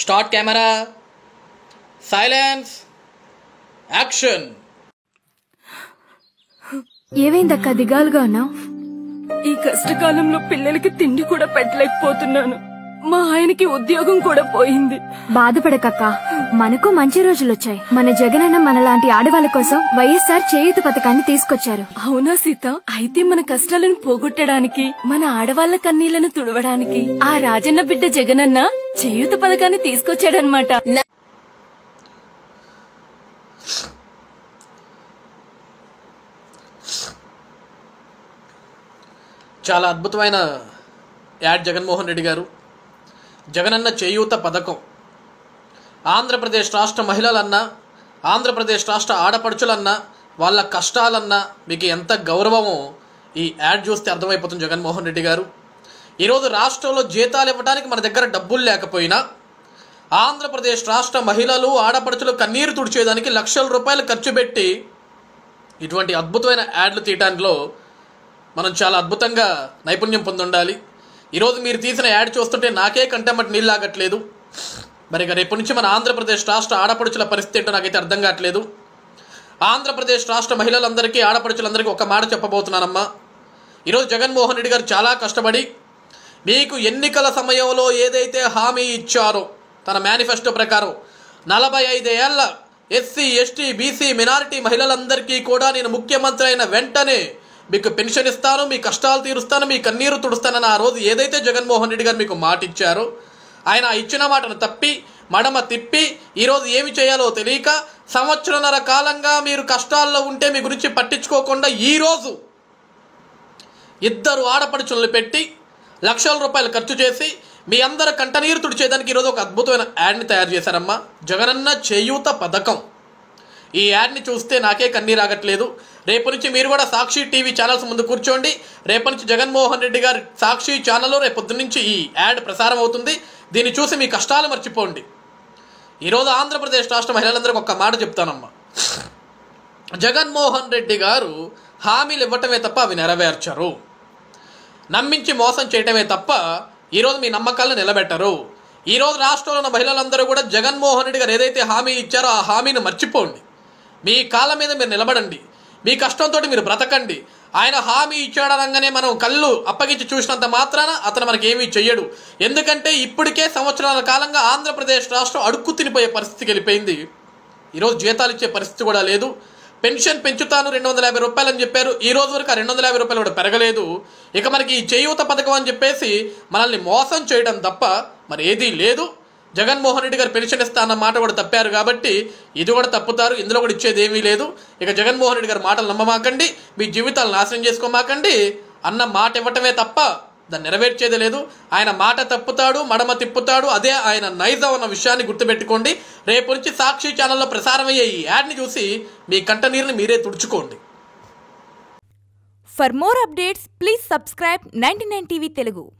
Start camera silence action ఏమైందక్క దిగాలుగా ఉన్నావు ఈ కష్టకాలంలో పిల్లలకి తిండి కూడా పెట్టలేకపోతున్నాను మా ఆయనకి ఉద్యోగం కూడా పోయింది బాధపడకక్క మనకు మంచి రోజులొచ్చాయి మన జగనన్న మనలాంటి ఆడవాళ్ళ కోసం వైఎస్ఆర్ చేయూత పథకాన్ని తీసుకొచ్చారు అవునా సీత అయితే మన కష్టాలను పోగొట్టడానికి మన ఆడవాళ్ల కన్నీళ్లను తుడవడానికి ఆ రాజన్న బిడ్డ జగనన్న చేయూత పథకాన్ని తీసుకొచ్చాడనమాట చాలా అద్భుతమైన యాడ్ జగన్మోహన్ రెడ్డి గారు జగనన్న చేయూత పథకం ఆంధ్రప్రదేశ్ రాష్ట్ర మహిళలన్నా ఆంధ్రప్రదేశ్ రాష్ట్ర ఆడపడుచులన్నా వాళ్ళ కష్టాలన్నా మీకు ఎంత గౌరవమో ఈ యాడ్ చూస్తే అర్థమైపోతుంది జగన్మోహన్ రెడ్డి గారు ఈరోజు రాష్ట్రంలో జీతాలు ఇవ్వడానికి మన దగ్గర డబ్బులు లేకపోయినా ఆంధ్రప్రదేశ్ రాష్ట్ర మహిళలు ఆడపడుచులు కన్నీరు తుడిచేదానికి లక్షల రూపాయలు ఖర్చు పెట్టి ఇటువంటి అద్భుతమైన యాడ్లు తీయడానిలో మనం చాలా అద్భుతంగా నైపుణ్యం పొంది ఉండాలి ఈరోజు మీరు తీసిన యాడ్ చూస్తుంటే నాకే కంటెమ్మటి నీళ్ళు ఆగట్లేదు మరి ఇక రేపు నుంచి మన ఆంధ్రప్రదేశ్ రాష్ట్ర ఆడపడుచుల పరిస్థితి ఏంటో నాకైతే అర్థం కావట్లేదు ఆంధ్రప్రదేశ్ రాష్ట్ర మహిళలందరికీ ఆడపడుచులందరికీ ఒక మాట చెప్పబోతున్నానమ్మా ఈరోజు జగన్మోహన్ రెడ్డి గారు చాలా కష్టపడి మీకు ఎన్నికల సమయంలో ఏదైతే హామీ ఇచ్చారో తన మేనిఫెస్టో ప్రకారం నలభై ఐదేళ్ల ఎస్సీ ఎస్టీ బీసీ మినారిటీ మహిళలందరికీ కూడా నేను ముఖ్యమంత్రి అయిన వెంటనే మీకు పెన్షన్ ఇస్తాను మీ కష్టాలు తీరుస్తాను మీ కన్నీరు తుడుస్తానని ఆ రోజు ఏదైతే జగన్మోహన్ రెడ్డి గారు మీకు మాట ఇచ్చారో ఆయన ఆ ఇచ్చిన మాటను తప్పి మడమ తిప్పి ఈరోజు ఏమి చేయాలో తెలియక సంవత్సరన్నర కాలంగా మీరు కష్టాల్లో ఉంటే మీ గురించి పట్టించుకోకుండా ఈరోజు ఇద్దరు ఆడపడుచులను పెట్టి లక్షల రూపాయలు ఖర్చు చేసి మీ అందరు కంటనీరు తుడిచేదానికి ఈరోజు ఒక అద్భుతమైన యాడ్ని తయారు చేశారమ్మా జగనన్న చేయూత పథకం ఈ యాడ్ని చూస్తే నాకే కన్నీరు ఆగట్లేదు రేపు నుంచి మీరు కూడా సాక్షి టీవీ ఛానల్స్ ముందు కూర్చోండి రేపు నుంచి జగన్మోహన్ రెడ్డి గారి సాక్షి ఛానల్లో రేపు పొద్దు నుంచి ఈ యాడ్ ప్రసారం అవుతుంది దీన్ని చూసి మీ కష్టాలు మర్చిపోండి ఈరోజు ఆంధ్రప్రదేశ్ రాష్ట్ర మహిళలందరికీ ఒక మాట చెప్తానమ్మా జగన్మోహన్ రెడ్డి గారు హామీలు ఇవ్వటమే తప్ప అవి నెరవేర్చరు నమ్మించి మోసం చేయటమే తప్ప ఈరోజు మీ నమ్మకాలను నిలబెట్టరు ఈరోజు రాష్ట్రంలో ఉన్న మహిళలందరూ కూడా జగన్మోహన్ రెడ్డి గారు ఏదైతే హామీ ఇచ్చారో ఆ హామీని మర్చిపోండి మీ కాళ్ళ మీద మీరు నిలబడండి మీ కష్టంతో మీరు బ్రతకండి ఆయన హామీ ఇచ్చాడనగానే మనం కళ్ళు అప్పగించి చూసినంత మాత్రాన అతను మనకి ఏమీ చెయ్యడు ఎందుకంటే ఇప్పటికే సంవత్సరాల కాలంగా ఆంధ్రప్రదేశ్ రాష్ట్రం అడుక్కు తినిపోయే పరిస్థితికి వెళ్ళిపోయింది ఈరోజు జీతాలు ఇచ్చే పరిస్థితి కూడా లేదు పెన్షన్ పెంచుతాను రెండు వందల యాభై రూపాయలు అని చెప్పారు ఈ రోజు వరకు ఆ రెండు వందల యాభై రూపాయలు కూడా పెరగలేదు ఇక మనకి ఈ చేయూత పథకం అని చెప్పేసి మనల్ని మోసం చేయడం తప్ప మరి ఏదీ లేదు జగన్మోహన్ రెడ్డి గారు పెన్షన్ ఇస్తా అన్న మాట కూడా తప్పారు కాబట్టి ఇది కూడా తప్పుతారు ఇందులో కూడా ఇచ్చేది ఏమీ లేదు ఇక జగన్మోహన్ రెడ్డి గారి మాటలు నమ్మమాకండి మీ జీవితాలు నాశనం చేసుకోమాకండి అన్న మాట ఇవ్వటమే తప్ప దాన్ని నెరవేర్చేది లేదు ఆయన మాట తప్పుతాడు మడమ తిప్పుతాడు అదే ఆయన నైజం అన్న విషయాన్ని గుర్తుపెట్టుకోండి రేపు నుంచి సాక్షి ఛానల్లో ప్రసారమయ్యే ఈ యాడ్ని చూసి మీ కంటనీరుని మీరే తుడుచుకోండి For more updates, please subscribe 99 TV Telugu.